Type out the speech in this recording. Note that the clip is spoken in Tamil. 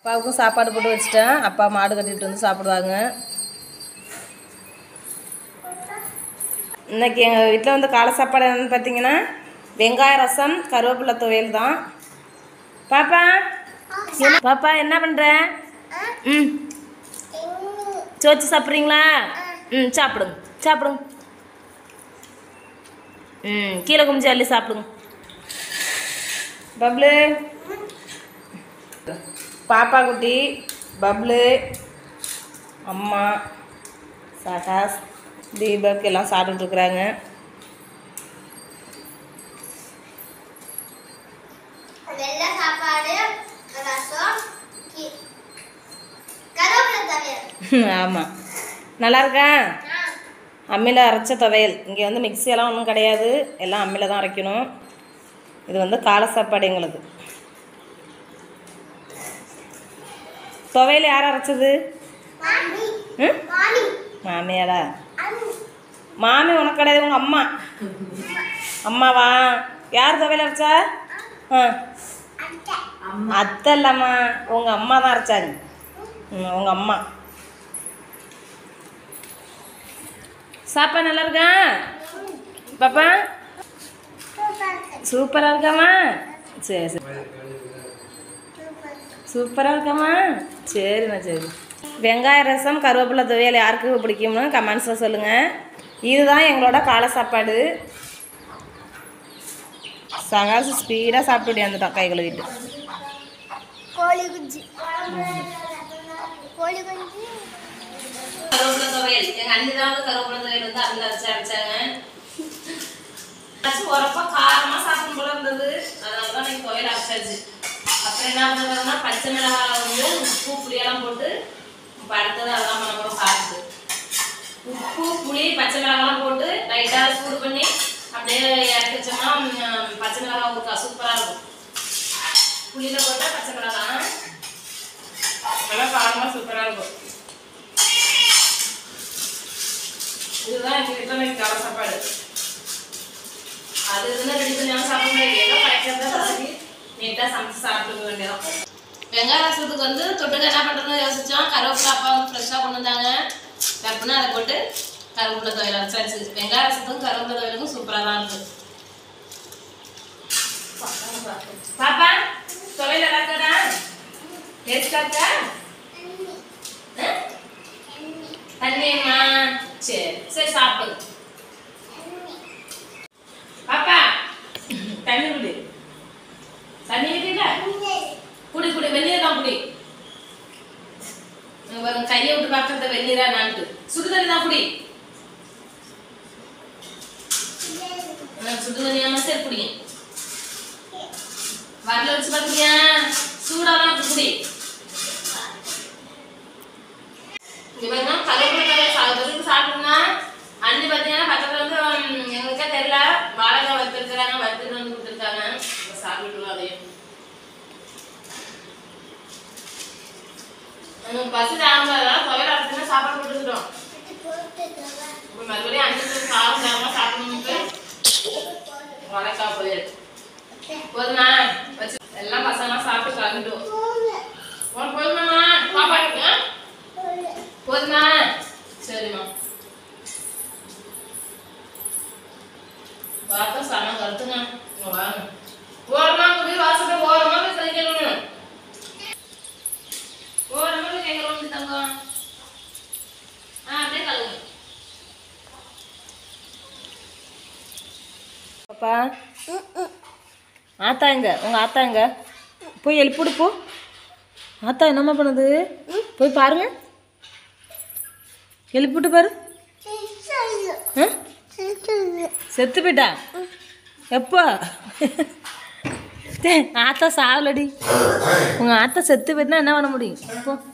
அப்பாவுக்கும் சாப்பாடு போட்டு வச்சுட்டேன் அப்பா மாடு கட்டிட்டு வந்து சாப்பிடுவாங்க இன்னைக்கு எங்கள் வீட்டில் வந்து காலை சாப்பாடு என்னன்னு பார்த்தீங்கன்னா வெங்காய ரசம் கருவேப்பிலை துவையல் தான் பாப்பா என்ன- பாப்பா என்ன பண்ணுற ம் சோச்சு சாப்பிட்றீங்களா ம் சாப்பிடுங்க சாப்பிடுங்க ம் கீழே குமிச்சு அள்ளி சாப்பிடுங்க பப்ளு பாப்பா குட்டி பப்ளு அம்மா சகாஸ் தீபக் எல்லாம் சாப்பிட்டுட்டு இருக்கிறாங்க வெள்ளை சாப்பாடு ரசம் கீ- கருவேப்பிலை தவிர ஆமாம் நல்லா இருக்கா அம்மியில் அரைச்ச துவையல் இங்கே வந்து மிக்ஸியெல்லாம் ஒன்றும் கிடையாது எல்லாம் அம்மியில் தான் அரைக்கணும் இது வந்து காலை சாப்பாடு எங்களுக்கு துவையல் யார் அரைச்சது மாமி ம் மாமி மாமியாடா அண்ணி மாமி உனக்கு கிடையாது உங்கள் அம்மா அம்மாவா யார் துவையல் அரைச்சா ஆ அத்தை அத்தை இல்லைம்மா உங்கள் அம்மா தான் அரைச்சாங்க ம் உங்கள் அம்மா சாப்பாடு நல்லா இருக்கா பாப்பா சூப்பர் இருக்கு. சூப்பராக இருக்காம்மா சரி சரி சூப்பர் சூப்பராக இருக்காம்மா சரிம்மா சரி வெங்காய ரசம் கருவேப்பிலை துவையல் யாருக்கு பிடிக்கும்னு கமெண்ட்ஸில் சொல்லுங்கள் இதுதான் எங்களோட காலை சாப்பாடு சகாசு ஸ்பீடாக சாப்பிட்டு வந்துட்டான் கை கழுவிட்டு கோழி குஞ்சு கோழி குஞ்சு கருவேப்பிலை துவையல் எங்கள் அண்ணி தான் வந்து கருவேப்பிலை துவையல் வந்து அதில் அரைச்சி அரைச்சாங்க அரைச்சி உரப்பா காரமாக சாப்பிடும் போல இருந்தது அதனால தான் எனக்கு துவையல் அரைச்சாச்சு அப்புறம் என்ன பண்ணுறதுன்னா பச்சை மிளகாய் வந்து உப்பு புளியெல்லாம் போட்டு இப்போ அடுத்தது அதெல்லாம் பண்ண போகிறோம் சாப்பிட்டு உப்பு புளி பச்சை மிளகாலாம் போட்டு லைட்டாக சூடு பண்ணி அப்படியே இறக்கி வச்சோம்னா ம், பச்சை மிளகாய் ஊறுக்கா சூப்பராக இருக்கும் புளியில் போட்டால் பச்சை மிளகாய் நல்லா காரமாக சூப்பராக இருக்கும் இதுதான் எங்கள் வீட்டில் இன்னைக்கு காலை சாப்பாடு அது இதுன்னு ரெடி பண்ணி சாப்பிட முடியாது ஏதோ கிடைக்கிறத வசதி நீட்டாக சமைச்சு சாப்பிட்டுக்க வேண்டியதான் வெங்காய ரசத்துக்கு வந்து தொட்டுக்க என்ன பண்ணுறதுன்னு யோசிச்சோம் கருவேப்பிலை அப்பா வந்து ஃப்ரெஷ்ஷாக கொண்டு வந்தாங்க கப்புன்னு அதை போட்டு கருவேப்பிலை துவையல் அரைச்சாச்சு வெங்காய ரசத்துக்கும் கருவேப்பிலை துவையலுக்கும் சூப்பராக தான் இருக்குது பாப்பா துவையல் நல்லா இருக்கா டேஸ்டாக இருக்கா ஆ? தண்ணியம்மா சரி சரி சாப்பிடு பாப்பா தண்ணி குடி தண்ணி விட்டுல குடி குடி வெந்நீர் தான் குடி இங்க பாருங்க, கையை விட்டு பார்க்கறத வெந்நீரா நான்ட்டு சுடு தண்ணி தான் குடி ஆ, சுடு தண்ணியாம சரி குடிங்க வரல வச்சு பார்த்தியா சூடாலாம் அப்படி குடி இங்க பாருங்க கருவேப்பிலை தலை சாப்பிட்டு சாப்பிட்டோம்னா அண்ணி பார்த்தீங்கன்னா பக்கத்துல வந்து ம், எங்களுக்கே தெரியல வாழைக்காய் வறுத்துருக்குறாங்க வறுத்துட்டு வந்து கொடுத்துருக்காங்க இப்ப சாப்பிட்டுருவோம் அதையும் எனக்கு பசி தாங்காதனால துவையல் அரைச்சுன்னா சாப்பாடு போட்டுக்கிட்டோம் இப்போ மறுபடியும் அஞ்சு காரம் தாராளமாக சாப்பிடணும்ட்டு வாழைக்காய் பொரியல் போதுமா வச்சு எல்லாம் பசங்களாம் சாப்பிட்டு கலந்துட்டோம் உனக்கு போதுமாம்மா பாப்பா இருக்கு ஆ? போதுமா சரிம்மா பார்த்தா செம கருத்துங்க இங்க வாங்க ஓரமா போய் வாசப்பட ஓரமா போய் கைக்கணும் ஓரமா போய் கைக்கணும் தங்கம் ஆ அப்படியே கழுவுங்க பாப்பா ஆத்தா எங்க உங்க ஆத்தா எங்க போய் எழுப்பிடு போ ஆத்தா என்னம்மா பண்ணுது போய் பாருங்க எழுப்பிட்டு பாரு ஆ? செத்து போயிட்டா எப்போ டேய், ஆத்தா சாவலடி உங்க ஆத்தா செத்து போயிட்டுனா என்ன பண்ண முடியும் இப்போ